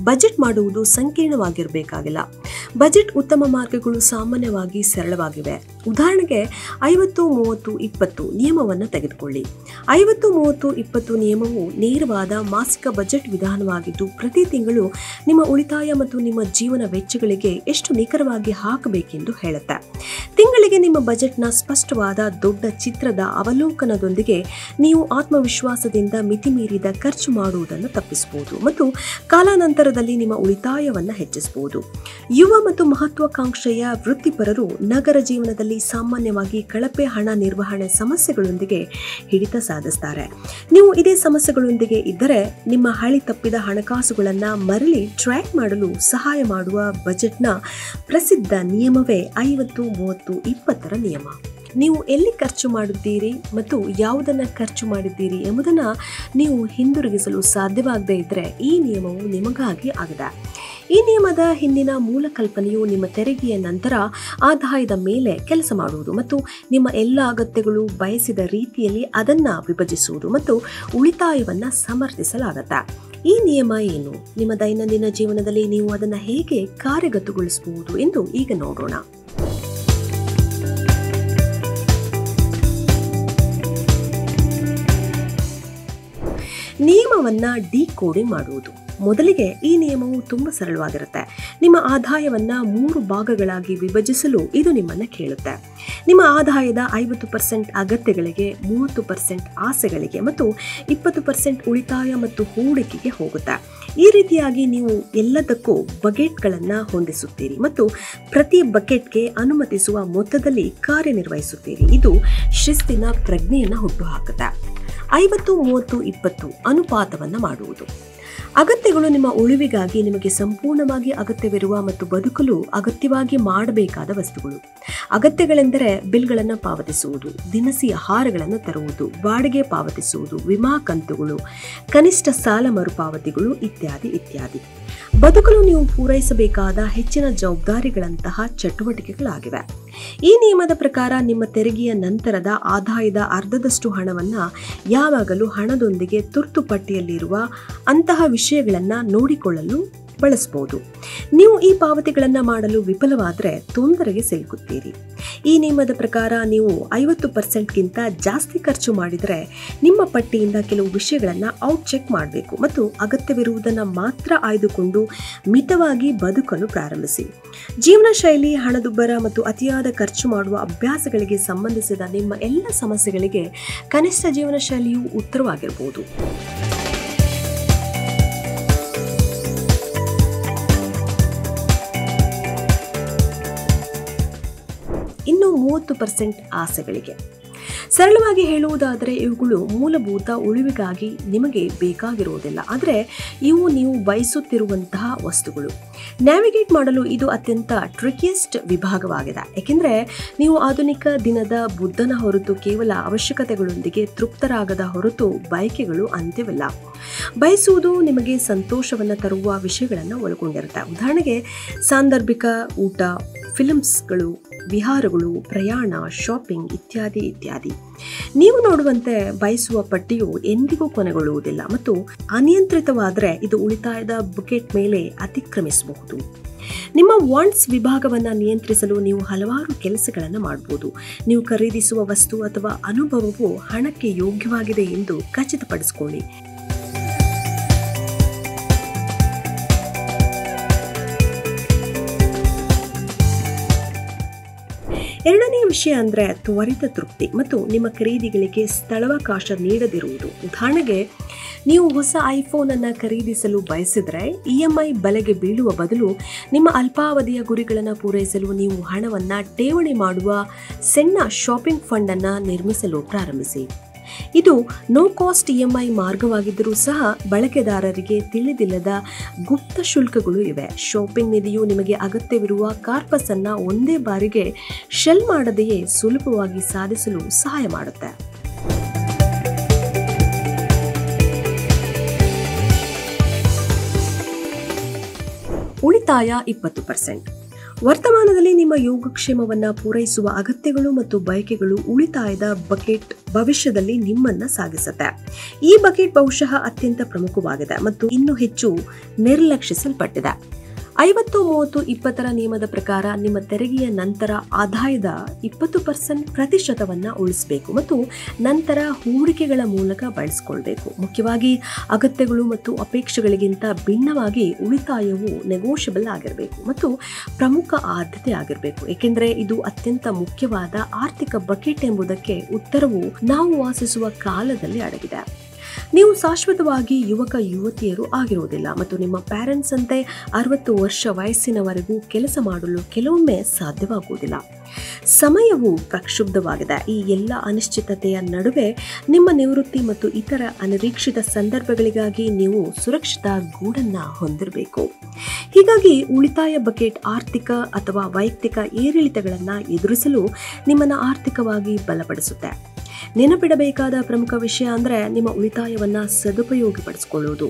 budget ಮಾಡುವುದು ಸಂಕೀರ್ಣವಾಗಿರಬೇಕಾಗಿಲ್ಲ budget ಉತ್ತಮ ಮಾರ್ಗಗಳು ಸಾಮಾನ್ಯವಾಗಿ ಸರಳವಾಗಿವೆ ಉದಾಹರಣೆಗೆ ಐವತ್ತು ಮೂವತ್ತು ಇಪ್ಪತ್ತು ನಿಯಮವನ್ನು ತೆಗೆದುಕೊಳ್ಳಿ ಐವತ್ತು ಮೂವತ್ತು ಇಪ್ಪತ್ತು ನಿಯಮವು ನೇರವಾದ ಮಾಸಿಕ ಬಜೆಟ್ ವಿಧಾನವಾಗಿದ್ದು ಪ್ರತಿ ತಿಂಗಳು ನಿಮ್ಮ ಉಳಿತಾಯ ಮತ್ತು ನಿಮ್ಮ ಜೀವನ ವೆಚ್ಚಗಳಿಗೆ ಎಷ್ಟು ನಿಖರವಾಗಿ ಹಾಕಬೇಕೆಂದು ಹೇಳುತ್ತೆ ತಿಂಗಳಿಗೆ ನಿಮ್ಮ ಬಜೆಟ್ನ ಸ್ಪಷ್ಟವಾದ ದೊಡ್ಡ ಚಿತ್ರದ ಅವಲೋಕನದೊಂದಿಗೆ ನೀವು ಆತ್ಮವಿಶ್ವಾಸದಿಂದ ಮಿತಿಮೀರಿದ ಖರ್ಚು ಮಾಡುವುದನ್ನು ತಪ್ಪಿಸಬಹುದು ಮತ್ತು ಕಾಲಾನಂತರದಲ್ಲಿ ನಿಮ್ಮ ಉಳಿತಾಯವನ್ನು ಹೆಚ್ಚಿಸಬಹುದು ಯುವ ಮತ್ತು ಮಹತ್ವಾಕಾಂಕ್ಷೆಯ ವೃತ್ತಿಪರರು ನಗರ ಜೀವನದಲ್ಲಿ ಸಾಮಾನ್ಯವಾಗಿ ಕಳಪೆ ಹಣ ನಿರ್ವಹಣೆ ಸಮಸ್ಯೆಗಳೊಂದಿಗೆ ಹಿಡಿತ ಸಾಧಿಸ್ತಾರೆ ನೀವು ಇದೇ ಸಮಸ್ಯೆಗಳೊಂದಿಗೆ ಇದ್ದರೆ ನಿಮ್ಮ ಹಳಿ ತಪ್ಪಿದ ಹಣಕಾಸುಗಳನ್ನು ಮರಳಿ ಟ್ರ್ಯಾಕ್ ಮಾಡಲು ಸಹಾಯ ಮಾಡುವ ಬಜೆಟ್ನ ಪ್ರಸಿದ್ಧ ನಿಯಮವೇ ಐವತ್ತು ಮೂವತ್ತು ಇಪ್ಪತ್ತರ ನಿಯಮ ನೀವು ಎಲ್ಲಿ ಖರ್ಚು ಮಾಡುತ್ತೀರಿ ಮತ್ತು ಯಾವುದನ್ನು ಖರ್ಚು ಮಾಡಿದ್ದೀರಿ ಎಂಬುದನ್ನು ನೀವು ಹಿಂದಿರುಗಿಸಲು ಸಾಧ್ಯವಾಗದೇ ಇದ್ದರೆ ಈ ನಿಯಮವು ನಿಮಗಾಗಿ ಆಗಿದೆ ಈ ನಿಯಮದ ಹಿಂದಿನ ಮೂಲ ಕಲ್ಪನೆಯು ನಿಮ್ಮ ತೆರಿಗೆಯ ನಂತರ ಆದಾಯದ ಮೇಲೆ ಕೆಲಸ ಮಾಡುವುದು ಮತ್ತು ನಿಮ್ಮ ಎಲ್ಲ ಅಗತ್ಯಗಳು ಬಯಸಿದ ರೀತಿಯಲ್ಲಿ ಅದನ್ನು ವಿಭಜಿಸುವುದು ಮತ್ತು ಉಳಿತಾಯವನ್ನು ಸಮರ್ಥಿಸಲಾಗತ್ತೆ ಈ ನಿಯಮ ಏನು ನಿಮ್ಮ ದೈನಂದಿನ ಜೀವನದಲ್ಲಿ ನೀವು ಅದನ್ನು ಹೇಗೆ ಕಾರ್ಯಗತಗೊಳಿಸಬಹುದು ಎಂದು ಈಗ ನೋಡೋಣ ನಿಯಮವನ್ನು ಡಿಕೋಡಿಂಗ್ ಮಾಡುವುದು ಮೊದಲಿಗೆ ಈ ನಿಯಮವು ತುಂಬ ಸರಳವಾಗಿರುತ್ತೆ ನಿಮ್ಮ ಆದಾಯವನ್ನು ಮೂರು ಭಾಗಗಳಾಗಿ ವಿಭಜಿಸಲು ಇದು ನಿಮ್ಮನ್ನು ಕೇಳುತ್ತೆ ನಿಮ್ಮ ಆದಾಯದ ಐವತ್ತು ಪರ್ಸೆಂಟ್ ಅಗತ್ಯಗಳಿಗೆ ಮೂವತ್ತು ಪರ್ಸೆಂಟ್ ಆಸೆಗಳಿಗೆ ಮತ್ತು ಇಪ್ಪತ್ತು ಪರ್ಸೆಂಟ್ ಉಳಿತಾಯ ಮತ್ತು ಹೂಡಿಕೆಗೆ ಹೋಗುತ್ತೆ ಈ ರೀತಿಯಾಗಿ ನೀವು ಎಲ್ಲದಕ್ಕೂ ಬಕೆಟ್ಗಳನ್ನು ಹೊಂದಿಸುತ್ತೀರಿ ಮತ್ತು ಪ್ರತಿ ಬಕೆಟ್ಗೆ ಅನುಮತಿಸುವ ಮೊತ್ತದಲ್ಲಿ ಕಾರ್ಯನಿರ್ವಹಿಸುತ್ತೀರಿ ಇದು ಶಿಸ್ತಿನ ಪ್ರಜ್ಞೆಯನ್ನು ಹುಟ್ಟುಹಾಕುತ್ತೆ ಐವತ್ತು ಮೂವತ್ತು ಇಪ್ಪತ್ತು ಅನುಪಾತವನ್ನು ಮಾಡುವುದು ಅಗತ್ಯಗಳು ನಿಮ್ಮ ಉಳಿವಿಗಾಗಿ ನಿಮಗೆ ಸಂಪೂರ್ಣವಾಗಿ ಅಗತ್ಯವಿರುವ ಮತ್ತು ಬದುಕಲು ಅಗತ್ಯವಾಗಿ ಮಾಡಬೇಕಾದ ವಸ್ತುಗಳು ಅಗತ್ಯಗಳೆಂದರೆ ಬಿಲ್ಗಳನ್ನು ಪಾವತಿಸುವುದು ದಿನಸಿ ಆಹಾರಗಳನ್ನು ತರುವುದು ಬಾಡಿಗೆ ಪಾವತಿಸುವುದು ವಿಮಾ ಕಂತುಗಳು ಕನಿಷ್ಠ ಸಾಲ ಮರುಪಾವತಿಗಳು ಇತ್ಯಾದಿ ಇತ್ಯಾದಿ ಬದುಕಲು ನೀವು ಪೂರೈಸಬೇಕಾದ ಹೆಚ್ಚಿನ ಜವಾಬ್ದಾರಿಗಳಂತಹ ಚಟುವಟಿಕೆಗಳಾಗಿವೆ ಈ ನಿಯಮದ ಪ್ರಕಾರ ನಿಮ್ಮ ತೆರಿಗೆಯ ನಂತರದ ಆದಾಯದ ಅರ್ಧದಷ್ಟು ಹಣವನ್ನು ಯಾವಾಗಲೂ ಹಣದೊಂದಿಗೆ ತುರ್ತು ಪಟ್ಟಿಯಲ್ಲಿರುವ ಅಂತಹ ವಿಷಯಗಳನ್ನು ನೋಡಿಕೊಳ್ಳಲು ಬಳಸಬಹುದು ನೀವು ಈ ಪಾವತಿಗಳನ್ನು ಮಾಡಲು ವಿಫಲವಾದರೆ ತೊಂದರೆಗೆ ಸಿಲುಕುತ್ತೀರಿ ಈ ನಿಯಮದ ಪ್ರಕಾರ ನೀವು ಐವತ್ತು ಪರ್ಸೆಂಟ್ಗಿಂತ ಜಾಸ್ತಿ ಖರ್ಚು ಮಾಡಿದರೆ ನಿಮ್ಮ ಪಟ್ಟಿಯಿಂದ ಕೆಲವು ವಿಷಯಗಳನ್ನು ಔಟ್ ಚೆಕ್ ಮಾಡಬೇಕು ಮತ್ತು ಅಗತ್ಯವಿರುವುದನ್ನು ಮಾತ್ರ ಆಯ್ದುಕೊಂಡು ಮಿತವಾಗಿ ಬದುಕಲು ಪ್ರಾರಂಭಿಸಿ ಜೀವನ ಶೈಲಿ ಹಣದುಬ್ಬರ ಮತ್ತು ಅತಿಯಾದ ಖರ್ಚು ಮಾಡುವ ಅಭ್ಯಾಸಗಳಿಗೆ ಸಂಬಂಧಿಸಿದ ನಿಮ್ಮ ಎಲ್ಲ ಸಮಸ್ಯೆಗಳಿಗೆ ಕನಿಷ್ಠ ಜೀವನ ಶೈಲಿಯು ಉತ್ತರವಾಗಿರಬಹುದು ಇನ್ನು ಮೂವತ್ತು ಪರ್ಸೆಂಟ್ ಆಸೆಗಳಿಗೆ ಸರಳವಾಗಿ ಹೇಳುವುದಾದರೆ ಇವುಗಳು ಮೂಲಭೂತ ಉಳಿವಿಗಾಗಿ ನಿಮಗೆ ಬೇಕಾಗಿರುವುದಿಲ್ಲ ಆದರೆ ಇವು ನೀವು ಬಯಸುತ್ತಿರುವಂತಹ ವಸ್ತುಗಳು ನ್ಯಾವಿಗೇಟ್ ಮಾಡಲು ಇದು ಅತ್ಯಂತ ಟ್ರಿಕಿಯೆಸ್ಟ್ ವಿಭಾಗವಾಗಿದೆ ಏಕೆಂದರೆ ನೀವು ಆಧುನಿಕ ದಿನದ ಬುದ್ಧನ ಹೊರತು ಕೇವಲ ಅವಶ್ಯಕತೆಗಳೊಂದಿಗೆ ತೃಪ್ತರಾಗದ ಹೊರತು ಬಯಕೆಗಳು ಅಂತ್ಯವಿಲ್ಲ ಬಯಸುವುದು ನಿಮಗೆ ಸಂತೋಷವನ್ನು ತರುವ ವಿಷಯಗಳನ್ನು ಒಳಗೊಂಡಿರುತ್ತೆ ಉದಾಹರಣೆಗೆ ಸಾಂದರ್ಭಿಕ ಊಟ ಫಿಲ್ಮ್ಸ್ಗಳು ವಿಹಾರಗಳು ಪ್ರಯಾಣ ಶಾಪಿಂಗ್ ಇತ್ಯಾದಿ ಇತ್ಯಾದಿ ನೀವು ನೋಡುವಂತೆ ಬಯಸುವ ಪಟ್ಟಿಯು ಎಂದಿಗೂ ಕೊನೆಗೊಳ್ಳುವುದಿಲ್ಲ ಮತ್ತು ಅನಿಯಂತ್ರಿತವಾದರೆ ಇದು ಉಳಿತಾಯದ ಬುಕೆಟ್ ಮೇಲೆ ಅತಿಕ್ರಮಿಸಬಹುದು ನಿಮ್ಮ ವಾಂಟ್ಸ್ ವಿಭಾಗವನ್ನು ನಿಯಂತ್ರಿಸಲು ನೀವು ಹಲವಾರು ಕೆಲಸಗಳನ್ನು ಮಾಡಬಹುದು ನೀವು ಖರೀದಿಸುವ ವಸ್ತು ಅಥವಾ ಅನುಭವವು ಹಣಕ್ಕೆ ಯೋಗ್ಯವಾಗಿದೆ ಎಂದು ಖಚಿತಪಡಿಸಿಕೊಳ್ಳಿ ಎರಡನೇ ವಿಷಯ ಅಂದರೆ ತ್ವರಿತ ತೃಪ್ತಿ ಮತ್ತು ನಿಮ್ಮ ಖರೀದಿಗಳಿಗೆ ಸ್ಥಳಾವಕಾಶ ನೀಡದಿರುವುದು ಉದಾಹರಣೆಗೆ ನೀವು ಹೊಸ ಐಫೋನನ್ನು ಖರೀದಿಸಲು ಬಯಸಿದರೆ ಇ ಎಂ ಐ ಬಲೆಗೆ ಬೀಳುವ ಬದಲು ನಿಮ್ಮ ಅಲ್ಪಾವಧಿಯ ಗುರಿಗಳನ್ನು ಪೂರೈಸಲು ನೀವು ಹಣವನ್ನು ಠೇವಣಿ ಮಾಡುವ ಸಣ್ಣ ಶಾಪಿಂಗ್ ಫಂಡನ್ನು ನಿರ್ಮಿಸಲು ಪ್ರಾರಂಭಿಸಿ ಇದು no cost E M I ಮಾರ್ಗವಾಗಿದ್ದರೂ ಸಹ ಬಳಕೆದಾರರಿಗೆ ತಿಳಿದಿಲ್ಲದ ಗುಪ್ತ ಶುಲ್ಕಗಳು ಇವೆ ಶಾಪಿಂಗ್ ನಿಧಿಯು ನಿಮಗೆ ಅಗತ್ಯವಿರುವ ಕಾರ್ಪಸ್ ಅನ್ನ ಒಂದೇ ಬಾರಿಗೆ ಶೆಲ್ ಮಾಡದೆಯೇ ಸುಲಭವಾಗಿ ಸಾಧಿಸಲು ಸಹಾಯ ಮಾಡುತ್ತೆ ಉಳಿತಾಯ ಇಪ್ಪತ್ತು ಪರ್ಸೆಂಟ್ ವರ್ತಮಾನದಲ್ಲಿ ನಿಮ್ಮ ಯೋಗಕ್ಷೇಮವನ್ನ ಪೂರೈಸುವ ಅಗತ್ಯಗಳು ಮತ್ತು ಬಯಕೆಗಳು ಉಳಿತಾಯದ ಬಕೆಟ್ ಭವಿಷ್ಯದಲ್ಲಿ ನಿಮ್ಮನ್ನ ಸಾಗಿಸುತ್ತೆ ಈ ಬಕೆಟ್ ಬಹುಶಃ ಅತ್ಯಂತ ಪ್ರಮುಖವಾಗಿದೆ ಮತ್ತು ಇನ್ನೂ ಹೆಚ್ಚು ನಿರ್ಲಕ್ಷಿಸಲ್ಪಟ್ಟಿದೆ ಐವತ್ತು ಮೂವತ್ತು ಇಪ್ಪತ್ತರ ನಿಯಮದ ಪ್ರಕಾರ ನಿಮ್ಮ ತೆರಿಗೆಯ ನಂತರ ಆದಾಯದ ಇಪ್ಪತ್ತು ಪರ್ಸೆಂಟ್ ಪ್ರತಿಶತವನ್ನ ಉಳಿಸಬೇಕು ಮತ್ತು ನಂತರ ಹೂಡಿಕೆಗಳ ಮೂಲಕ ಬಳಸಿಕೊಳ್ಬೇಕು ಮುಖ್ಯವಾಗಿ ಅಗತ್ಯಗಳು ಮತ್ತು ಅಪೇಕ್ಷೆಗಳಿಗಿಂತ ಭಿನ್ನವಾಗಿ ಉಳಿತಾಯವು ನೆಗೋಷಿಯಬಲ್ ಆಗಿರಬೇಕು ಮತ್ತು ಪ್ರಮುಖ ಆದ್ಯತೆ ಆಗಿರಬೇಕು ಏಕೆಂದರೆ ಇದು ಅತ್ಯಂತ ಮುಖ್ಯವಾದ ಆರ್ಥಿಕ ಬಕೆಟ್ ಎಂಬುದಕ್ಕೆ ಉತ್ತರವು ನಾವು ವಾಸಿಸುವ ಕಾಲದಲ್ಲಿ ಅಡಗಿದೆ ನೀವು ಶಾಶ್ವತವಾಗಿ ಯುವಕ ಯುವತಿಯರು ಆಗಿರುವುದಿಲ್ಲ ಮತ್ತು ನಿಮ್ಮ ಪ್ಯಾರೆಂಟ್ಸ್ ಅಂತೆ ಅರವತ್ತು ವರ್ಷ ವಯಸ್ಸಿನವರೆಗೂ ಕೆಲಸ ಮಾಡಲು ಕೆಲವೊಮ್ಮೆ ಸಾಧ್ಯವಾಗುವುದಿಲ್ಲ ಸಮಯವು ಪ್ರಕ್ಷುಬ್ಧವಾಗಿದೆ ಈ ಎಲ್ಲ ಅನಿಶ್ಚಿತತೆಯ ನಡುವೆ ನಿಮ್ಮ ನಿವೃತ್ತಿ ಮತ್ತು ಇತರ ಅನಿರೀಕ್ಷಿತ ಸಂದರ್ಭಗಳಿಗಾಗಿ ನೀವು ಸುರಕ್ಷಿತ ಗೂಡನ್ನ ಹೊಂದಿರಬೇಕು ಹೀಗಾಗಿ ಉಳಿತಾಯ ಬಕೆಟ್ ಆರ್ಥಿಕ ಅಥವಾ ವೈಯಕ್ತಿಕ ಏರಿಳಿತಗಳನ್ನು ಎದುರಿಸಲು ನಿಮ್ಮನ್ನು ಆರ್ಥಿಕವಾಗಿ ಬಲಪಡಿಸುತ್ತೆ ನೆನಪಿಡಬೇಕಾದ ಪ್ರಮುಖ ವಿಷಯ ಅಂದರೆ ನಿಮ್ಮ ಉಳಿತಾಯವನ್ನ ಸದುಪಯೋಗಪಡಿಸಿಕೊಳ್ಳುವುದು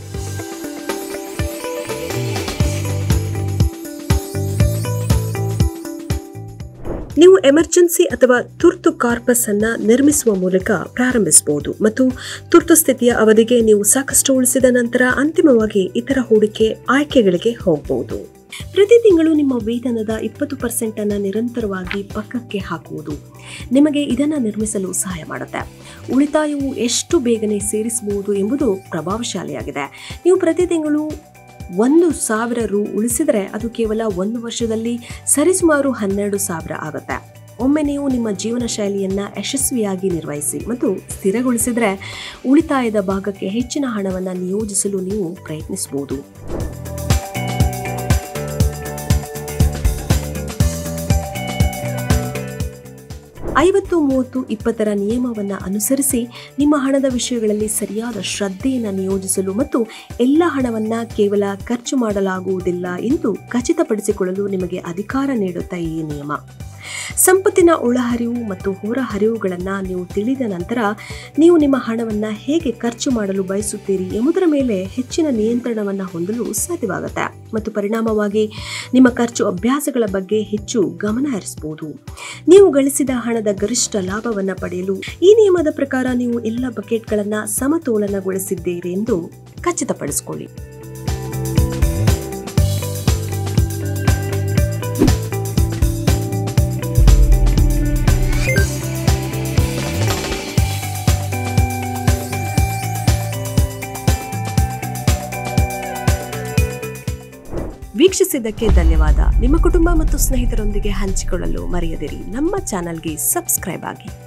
ನೀವು ಎಮರ್ಜೆನ್ಸಿ ಅಥವಾ ತುರ್ತು ಕಾರ್ಪಸ್ ಅನ್ನ ನಿರ್ಮಿಸುವ ಮೂಲಕ ಪ್ರಾರಂಭಿಸಬಹುದು ಮತ್ತು ತುರ್ತು ಸ್ಥಿತಿಯ ಅವಧಿಗೆ ನೀವು ಸಾಕಷ್ಟು ಉಳಿಸಿದ ನಂತರ ಅಂತಿಮವಾಗಿ ಇತರ ಹೂಡಿಕೆ ಆಯ್ಕೆಗಳಿಗೆ ಹೋಗಬಹುದು ಪ್ರತಿ ತಿಂಗಳು ನಿಮ್ಮ ವೇತನದ ಇಪ್ಪತ್ತು ಪರ್ಸೆಂಟ್ ಅನ್ನ ನಿರಂತರವಾಗಿ ಪಕ್ಕಕ್ಕೆ ಹಾಕುವುದು ನಿಮಗೆ ಇದನ್ನು ನಿರ್ಮಿಸಲು ಸಹಾಯ ಮಾಡುತ್ತೆ ಉಳಿತಾಯವು ಎಷ್ಟು ಬೇಗನೆ ಸೇರಿಸಬಹುದು ಎಂಬುದು ಪ್ರಭಾವಶಾಲಿಯಾಗಿದೆ ನೀವು ಪ್ರತಿ ತಿಂಗಳು ಒಂದು ಸಾವಿರ ರು ಉಳಿಸಿದರೆ ಅದು ಕೇವಲ ಒಂದು ವರ್ಷದಲ್ಲಿ ಸರಿಸುಮಾರು ಹನ್ನೆರಡು ಸಾವಿರ ಆಗುತ್ತೆ ಒಮ್ಮೆ ನೀವು ನಿಮ್ಮ ಜೀವನ ಶೈಲಿಯನ್ನ ಯಶಸ್ವಿಯಾಗಿ ನಿರ್ವಹಿಸಿ ಮತ್ತು ಸ್ಥಿರಗೊಳಿಸಿದರೆ ಉಳಿತಾಯದ ಭಾಗಕ್ಕೆ ಹೆಚ್ಚಿನ ಹಣವನ್ನು ನಿಯೋಜಿಸಲು ನೀವು ಪ್ರಯತ್ನಿಸಬಹುದು ಐವತ್ತು ಮೂವತ್ತು ಇಪ್ಪತ್ತರ ನಿಯಮವನ್ನ ಅನುಸರಿಸಿ ನಿಮ್ಮ ಹಣದ ವಿಷಯಗಳಲ್ಲಿ ಸರಿಯಾದ ಶ್ರದ್ಧೆಯನ್ನು ನಿಯೋಜಿಸಲು ಮತ್ತು ಎಲ್ಲ ಹಣವನ್ನ ಕೇವಲ ಖರ್ಚು ಮಾಡಲಾಗುವುದಿಲ್ಲ ಎಂದು ಖಚಿತಪಡಿಸಿಕೊಳ್ಳಲು ನಿಮಗೆ ಅಧಿಕಾರ ನೀಡುತ್ತಾ ಈ ನಿಯಮ ಸಂಪತ್ತಿನ ಒಳಹರಿವು ಮತ್ತು ಹೊರಹರಿವುಗಳನ್ನು ನೀವು ತಿಳಿದ ನಂತರ ನೀವು ನಿಮ್ಮ ಹಣವನ್ನು ಹೇಗೆ ಖರ್ಚು ಮಾಡಲು ಬಯಸುತ್ತೀರಿ ಎಂಬುದರ ಮೇಲೆ ಹೆಚ್ಚಿನ ನಿಯಂತ್ರಣವನ್ನು ಹೊಂದಲು ಸಾಧ್ಯವಾಗುತ್ತೆ ಮತ್ತು ಪರಿಣಾಮವಾಗಿ ನಿಮ್ಮ ಖರ್ಚು ಅಭ್ಯಾಸಗಳ ಬಗ್ಗೆ ಹೆಚ್ಚು ಗಮನ ಹರಿಸಬಹುದು ನೀವು ಗಳಿಸಿದ ಹಣದ ಗರಿಷ್ಠ ಲಾಭವನ್ನು ಪಡೆಯಲು ಈ ನಿಯಮದ ಪ್ರಕಾರ ನೀವು ಎಲ್ಲ ಬಕೆಟ್ಗಳನ್ನು ಸಮತೋಲನಗೊಳಿಸಿದ್ದೀರಿ ಎಂದು ಖಚಿತಪಡಿಸಿಕೊಳ್ಳಿ ವೀಕ್ಷಿಸಿದ್ದಕ್ಕೆ ಧನ್ಯವಾದ ನಿಮ್ಮ ಕುಟುಂಬ ಮತ್ತು ಸ್ನೇಹಿತರೊಂದಿಗೆ ಹಂಚಿಕೊಳ್ಳಲು ಮರೆಯದಿರಿ ನಮ್ಮ ಚಾನಲ್ಗೆ ಸಬ್ಸ್ಕ್ರೈಬ್ ಆಗಿ